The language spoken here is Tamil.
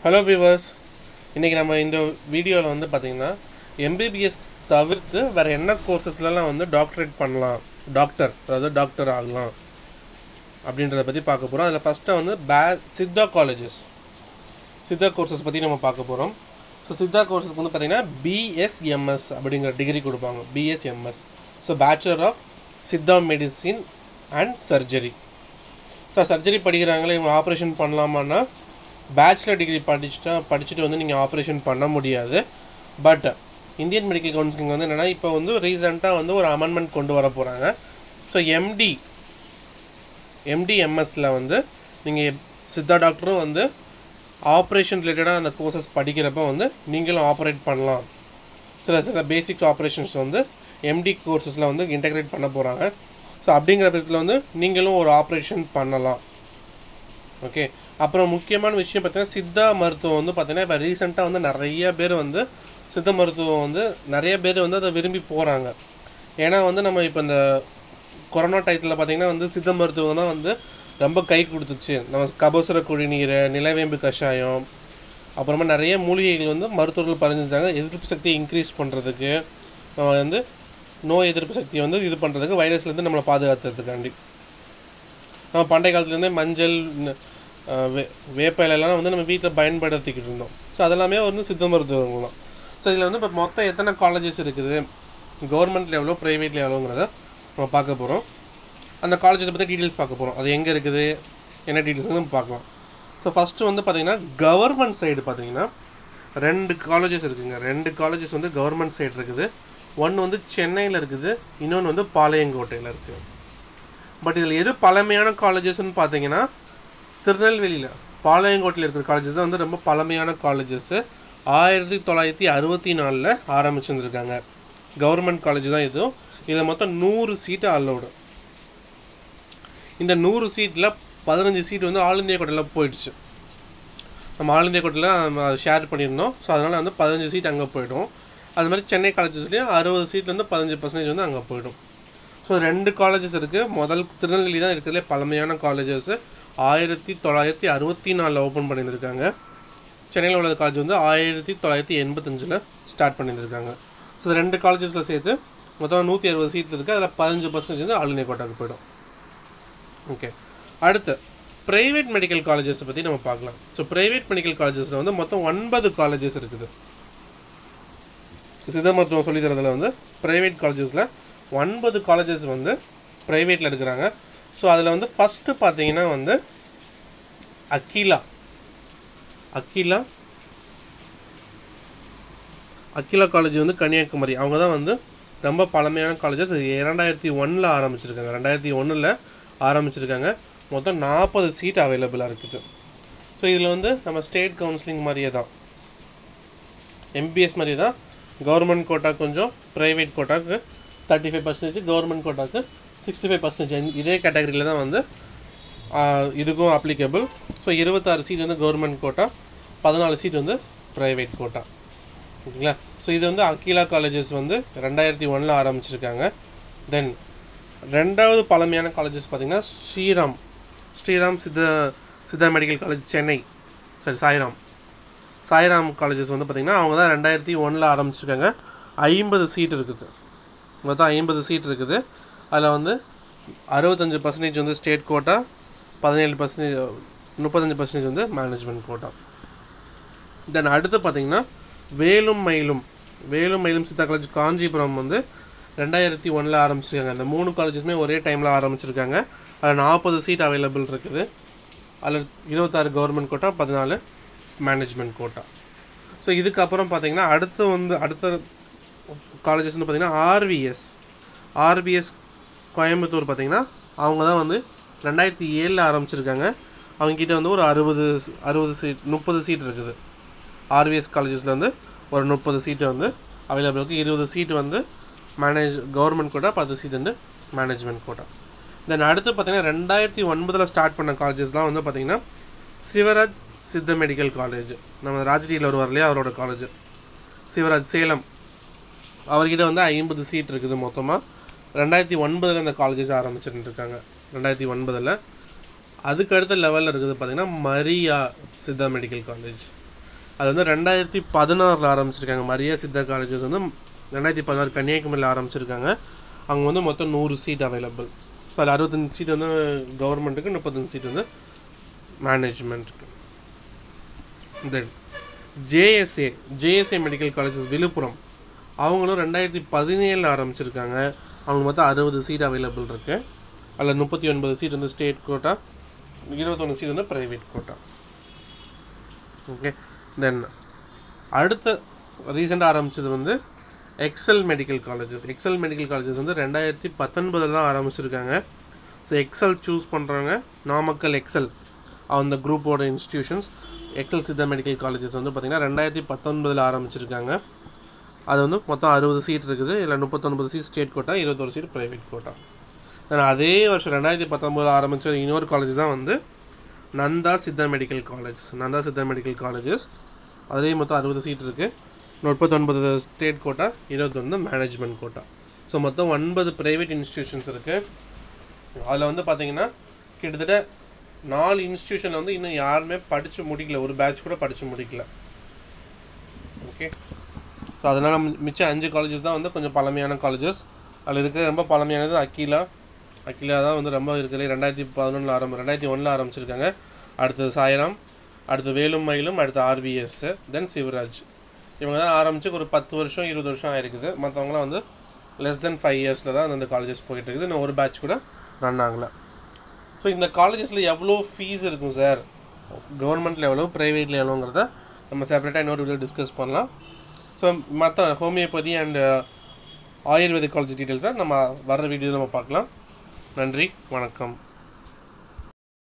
ஹலோ வியூவர்ஸ் இன்றைக்கி நம்ம இந்த வீடியோவில் வந்து பார்த்திங்கன்னா எம்பிபிஎஸ் தவிர்த்து வேறு என்ன கோர்சஸ்லலாம் வந்து டாக்டரேட் பண்ணலாம் டாக்டர் அதாவது டாக்டர் ஆகலாம் அப்படின்றத பற்றி பார்க்க போகிறோம் அதில் ஃபஸ்ட்டு வந்து பே சித்தா காலேஜஸ் சித்தா கோர்சஸ் பற்றி நம்ம பார்க்க போகிறோம் ஸோ சித்தா கோர்சஸ்க்கு வந்து பார்த்திங்கன்னா பிஎஸ்எம்எஸ் அப்படிங்கிற டிகிரி கொடுப்பாங்க BSMS so bachelor of Siddha medicine and surgery sir surgery படிக்கிறாங்களே இவங்க ஆப்ரேஷன் பண்ணலாமான்னா பேச்சுலர் டிகிரி படிச்சுட்டா படிச்சுட்டு வந்து நீங்கள் ஆப்ரேஷன் பண்ண முடியாது பட் இந்தியன் மெடிக்கல் கவுன்சிலிங் வந்து என்னென்னா இப்போ வந்து ரீசெண்டாக வந்து ஒரு அமெண்ட்மெண்ட் கொண்டு வர போகிறாங்க ஸோ எம்டி எம்டி எம்எஸ்ல வந்து நீங்கள் சித்தா டாக்டரும் வந்து ஆப்ரேஷன் ரிலேட்டடாக அந்த கோர்சஸ் படிக்கிறப்ப வந்து நீங்களும் ஆப்ரேட் பண்ணலாம் சில சில பேசிக்ஸ் ஆப்ரேஷன்ஸ் வந்து எம்டி கோர்சஸில் வந்து இன்டகிரேட் பண்ண போகிறாங்க ஸோ அப்படிங்கிற பட்சத்தில் வந்து நீங்களும் ஒரு ஆப்ரேஷன் பண்ணலாம் ஓகே அப்புறம் முக்கியமான விஷயம் பார்த்தீங்கன்னா சித்தா மருத்துவம் வந்து பார்த்தீங்கன்னா இப்போ ரீசெண்டாக வந்து நிறைய பேர் வந்து சித்த மருத்துவம் வந்து நிறைய பேர் வந்து அதை விரும்பி போகிறாங்க ஏன்னா வந்து நம்ம இப்போ இந்த கொரோனா டயத்தில் பார்த்தீங்கன்னா வந்து சித்த மருத்துவம் தான் வந்து ரொம்ப கை கொடுத்துச்சு நம்ம கபசுர குடிநீர் நிலவேம்பு கஷாயம் அப்புறமா நிறைய மூலிகைகள் வந்து மருத்துவர்கள் பரிஞ்சிருந்தாங்க எதிர்ப்பு சக்தியை இன்க்ரீஸ் பண்ணுறதுக்கு நம்ம வந்து நோய் எதிர்ப்பு சக்தியை வந்து இது பண்ணுறதுக்கு வைரஸ்லேருந்து நம்மளை பாதுகாத்துறதுக்காண்டி நம்ம பண்டைய காலத்துலேருந்தே மஞ்சள் ந- அஹ் வே வேப்ப இலையெல்லாம் வந்து நம்ம வீட்டில் பயன்படுத்திக்கிட்டு இருந்தோம் ஸோ அதெல்லாமே வந்து சித்த மருத்துவங்கள் தான் ஸோ இதில் வந்து இப்போ மொத்தம் எத்தனை காலேஜஸ் இருக்குது கவர்மெண்ட்டில் எவ்வளோ ப்ரைவேட்டில் எவ்வளோங்கிறத நம்ம பார்க்க போகிறோம் அந்த காலேஜஸ் பற்றி டீட்டெயில்ஸ் பார்க்க போகிறோம் அது எங்கே இருக்குது என்ன டீட்டெயில்ஸ் நம்ம பார்க்கலாம் ஸோ ஃபஸ்ட்டு வந்து பார்த்தீங்கன்னா கவர்மெண்ட் சைடு பார்த்தீங்கன்னா ரெண்டு காலேஜஸ் இருக்குங்க ரெண்டு காலேஜஸ் வந்து கவர்மெண்ட் சைடு இருக்குது ஒன்று வந்து சென்னையில் இருக்குது இன்னொன்று வந்து பாளையங்கோட்டையில் இருக்குது பட் இதில் எது பழமையான காலேஜஸ்னு பார்த்தீங்கன்னா திருநெல்வேலியில் பாளையங்கோட்டையில் இருக்கிற காலேஜஸ் தான் வந்து ரொம்ப பழமையான காலேஜஸ்ஸு ஆயிரத்தி தொள்ளாயிரத்தி அறுபத்தி நாலில் ஆரம்பிச்சிருந்துருக்காங்க கவர்மெண்ட் காலேஜ் தான் இதுவும் இதில் மொத்தம் நூறு சீட்டு அலோடு இந்த நூறு சீட்டில் பதினஞ்சு சீட் வந்து ஆல் இந்தியா கோட்டையில் போயிடுச்சு நம்ம ஆல் இந்தியா கோட்டையில் ஷேர் பண்ணியிருந்தோம் ஸோ அதனால் வந்து பதினஞ்சு சீட் அங்கே போயிடும் அது மாதிரி சென்னை காலேஜஸ்லேயும் அறுபது சீட்லேருந்து பதினஞ்சு பர்சன்டேஜ் வந்து அங்கே போயிடும் ஸோ ரெண்டு காலேஜஸ் இருக்குது முதல் திருநெல்வேலி தான் இருக்கிறதுலே பழமையான காலேஜஸ் ஆயிரத்தி தொள்ளாயிரத்தி அறுபத்தி நாலில் ஓப்பன் பண்ணியிருக்காங்க சென்னையில் உள்ள காலேஜ் வந்து ஆயிரத்தி தொள்ளாயிரத்தி எண்பத்தஞ்சில் ஸ்டார்ட் பண்ணியிருக்காங்க ஸோ இந்த ரெண்டு காலேஜஸில் சேர்த்து மொத்தம் நூற்றி அறுபது சீட் இருக்குது அதில் பதினஞ்சு பர்சன்டேஜ் வந்து ஆளுநர் கோட்டாக்கு போயிடும் ஓகே அடுத்து ப்ரைவேட் மெடிக்கல் காலேஜஸ் பற்றி நம்ம பார்க்கலாம் ஸோ ப்ரைவேட் மெடிக்கல் காலேஜஸில் வந்து மொத்தம் ஒன்பது காலேஜஸ் இருக்குது சித்த மருத்துவம் சொல்லி தரதுல வந்து ப்ரைவேட் காலேஜஸில் ஒன்பது காலேஜஸ் வந்து ப்ரைவேட்டில் இருக்கிறாங்க ஸோ அதில் வந்து ஃபஸ்ட்டு பார்த்தீங்கன்னா வந்து அகிலா அகிலா அகிலா காலேஜ் வந்து கன்னியாகுமரி அவங்க தான் வந்து ரொம்ப பழமையான காலேஜஸ் இரண்டாயிரத்தி ஒன்றில் ஆரம்பிச்சிருக்காங்க ரெண்டாயிரத்தி ஒன்றில் ஆரம்பிச்சிருக்காங்க மொத்தம் நாற்பது சீட் அவைலபிளாக இருக்குது ஸோ இதில் வந்து நம்ம ஸ்டேட் கவுன்சிலிங் மாதிரியே தான் எம்பிஎஸ் மாதிரி தான் கவர்மெண்ட் கோட்டா கொஞ்சம் ப்ரைவேட் கோட்டாக்கு தேர்ட்டி ஃபைவ் பர்சன்டேஜ் கவர்மெண்ட் கோட்டாக்கு சிக்ஸ்டி ஃபைவ் பர்சன்டேஜ் இதே கேட்டகரியில் தான் வந்து ஆஹ், இதுக்கும் அப்ளிகபிள் ஸோ இருபத்தாறு சீட் வந்து கவர்மெண்ட் கோட்டா பதினாலு சீட் வந்து ப்ரைவேட் கோட்டா ஓகேங்களா ஸோ இது வந்து அகிலா காலேஜஸ் வந்து ரெண்டாயிரத்தி ஒன்றில் ஆரம்பிச்சிருக்காங்க தென் ரெண்டாவது பழமையான காலேஜஸ் பார்த்தீங்கன்னா ஸ்ரீராம் ஸ்ரீராம் சித்த சித்தா மெடிக்கல் காலேஜ் சென்னை சரி சாய்ராம் சாய்ராம் காலேஜஸ் வந்து பார்த்திங்கன்னா அவங்க தான் ரெண்டாயிரத்தி ஒன்றில் ஆரம்பிச்சிருக்காங்க ஐம்பது சீட் இருக்குது மொத்தம் ஐம்பது சீட் இருக்குது அதில் வந்து அறுபத்தஞ்சு பர்சன்டேஜ் வந்து ஸ்டேட் கோட்டா பதினேழு பர்சன்டேஜ் முப்பத்தஞ்சு பர்சன்டேஜ் வந்து மேனேஜ்மெண்ட் கோட்டா தென் அடுத்து பார்த்தீங்கன்னா வேலும் மயிலும் வேலும் மயிலும் சித்தா காலேஜ் காஞ்சிபுரம் வந்து ரெண்டாயிரத்தி ஒன்றில் ஆரம்பிச்சிருக்காங்க இந்த மூணு காலேஜஸுமே ஒரே டைமில் ஆரம்பிச்சிருக்காங்க அதில் நாற்பது சீட் அவைலபிள் இருக்குது அதில் இருபத்தாறு கவர்மெண்ட் கோட்டா பதினாலு மேனேஜ்மெண்ட் கோட்டா ஸோ இதுக்கப்புறம் பார்த்தீங்கன்னா அடுத்து வந்து அடுத்த காலேஜஸ் வந்து பார்த்தீங்கன்னா ஆர்விஎஸ் ஆர்பிஎஸ் கோயம்புத்தூர் பார்த்தீங்கன்னா அவங்க தான் வந்து ரெண்டாயிரத்தி ஏழில் ஆரம்பிச்சிருக்காங்க அவங்கக்கிட்ட வந்து ஒரு அறுபது அறுபது சீட் முப்பது சீட் இருக்குது ஆர்விஎஸ் காலேஜஸில் வந்து ஒரு முப்பது சீட்டு வந்து அவைலபிள் இருக்குது இருபது சீட் வந்து மேனேஜ் கவர்மெண்ட் கோட்டா பத்து சீட் வந்து மேனேஜ்மெண்ட் கோட்டா தென் அடுத்து பார்த்தீங்கன்னா ரெண்டாயிரத்தி ஒன்பதில் ஸ்டார்ட் பண்ண காலேஜஸ்லாம் வந்து பார்த்தீங்கன்னா சிவராஜ் சித்த மெடிக்கல் காலேஜ் நம்ம ராஜ்டியில் வருவார் இல்லையா அவரோட காலேஜ் சிவராஜ் சேலம் அவர்கிட்ட வந்து ஐம்பது சீட் இருக்குது மொத்தமாக ரெண்டாயிரத்தி ஒன்பதில் இந்த காலேஜஸ் ஆரம்பிச்சுட்டு இருக்காங்க ரெண்டாயிரத்தி ஒன்பதில் அதுக்கு அடுத்த லெவலில் இருக்குது பார்த்தீங்கன்னா மரியா சித்தா மெடிக்கல் காலேஜ் அது வந்து ரெண்டாயிரத்தி பதினாறில் ஆரம்பிச்சிருக்காங்க மரியா சித்தா காலேஜஸ் வந்து ரெண்டாயிரத்தி பதினாறு கன்னியாகுமரியில் ஆரம்பிச்சிருக்காங்க அங்கே வந்து மொத்தம் நூறு சீட் அவைலபிள் ஸோ அதில் அறுபத்தஞ்சு சீட் வந்து கவர்மெண்ட்டுக்கு முப்பத்தஞ்சு சீட் வந்து மேனேஜ்மெண்ட்டுக்கு then JSA JSA medical colleges Viluppuram அவங்களும் ரெண்டாயிரத்தி பதினேழில் ஆரம்பிச்சிருக்காங்க அவங்க மொத்தம் அறுபது சீட் அவைலபிள் இருக்குது அதில் முப்பத்தி ஒன்பது சீட் வந்து ஸ்டேட் கோட்டா இருபத்தொன்று சீட் வந்து ப்ரைவேட் கோட்டா ஓகே தென் அடுத்த ரீசெண்டாக ஆரம்பிச்சது வந்து Excel medical colleges Excel medical colleges வந்து ரெண்டாயிரத்தி பத்தொன்பதில் தான் ஆரம்பிச்சிருக்காங்க ஸோ எக்ஸல் சூஸ் பண்ணுறாங்க நாமக்கல் எக்ஸல் அந்த குரூப்போட institutions Excel Siddha medical colleges வந்து பார்த்திங்கன்னா ரெண்டாயிரத்தி பத்தொன்பதில் ஆரம்பிச்சிருக்காங்க அது வந்து மொத்தம் அறுபது சீட் இருக்குது இல்லை முப்பத்தொன்பது சீட் ஸ்டேட் கோட்டா இருபத்தொரு சீட் ப்ரைவேட் கோட்டா தென் அதே வருஷம் ரெண்டாயிரத்தி பத்தொம்போதில் ஆரம்பித்த இன்னொரு காலேஜ் தான் வந்து Nandha Siddha medical college Nandha Siddha medical colleges அதுலேயும் மொத்தம் அறுபது சீட் இருக்குது முப்பத்தொன்பது ஸ்டேட் கோட்டா இருபத்தொன்று மேனேஜ்மெண்ட் கோட்டா ஸோ மொத்தம் ஒன்பது ப்ரைவேட் இன்ஸ்டிடியூஷன்ஸ் இருக்குது அதில் வந்து பார்த்தீங்கன்னா கிட்டத்தட்ட நாலு இன்ஸ்டியூஷனில் வந்து இன்னும் யாருமே படித்து முடிக்கல ஒரு பேட்ச் கூட படித்து முடிக்கல ஓகே ஸோ அதனால் மிச்சம் அஞ்சு காலேஜஸ் தான் வந்து கொஞ்சம் பழமையான காலேஜஸ் அதில் இருக்கிற ரொம்ப பழமையானது அக்கீலா அகிலா தான் வந்து ரொம்ப இருக்கிறது ரெண்டாயிரத்தி பதினொன்றில் ஆரம்பி ரெண்டாயிரத்தி ஒன்றில் ஆரம்பிச்சிருக்காங்க அடுத்தது சாய்ராம் அடுத்து வேலும் மயிலும் அடுத்து ஆர்விஎஸ் தென் சிவராஜ் இவங்க தான் ஆரம்பித்து ஒரு பத்து வருஷம் இருபது வருஷம் ஆயிருக்குது மற்றவங்களாம் வந்து லெஸ் தென் ஃபைவ் இயர்ஸில் தான் அந்த காலேஜஸ் போயிட்டு இருக்குது இன்னும் ஒரு பேட்ச் கூட ரன் ஆகலை ஸோ இந்த காலேஜஸில் எவ்வளோ ஃபீஸ் இருக்கும் சார் கவர்மெண்ட்டில் எவ்வளோ ப்ரைவேட்டில் எவ்வளோங்கிறத நம்ம செப்பரேட்டாக இன்னொரு வீடியோ டிஸ்கஸ் பண்ணலாம் ஸோ மற்ற ஹோமியோபதி அண்ட் ஆயுர்வேதிக் காலேஜ் டீட்டெயில்ஸை நம்ம வர்ற வீடியோ நம்ம பார்க்கலாம் நன்றி வணக்கம்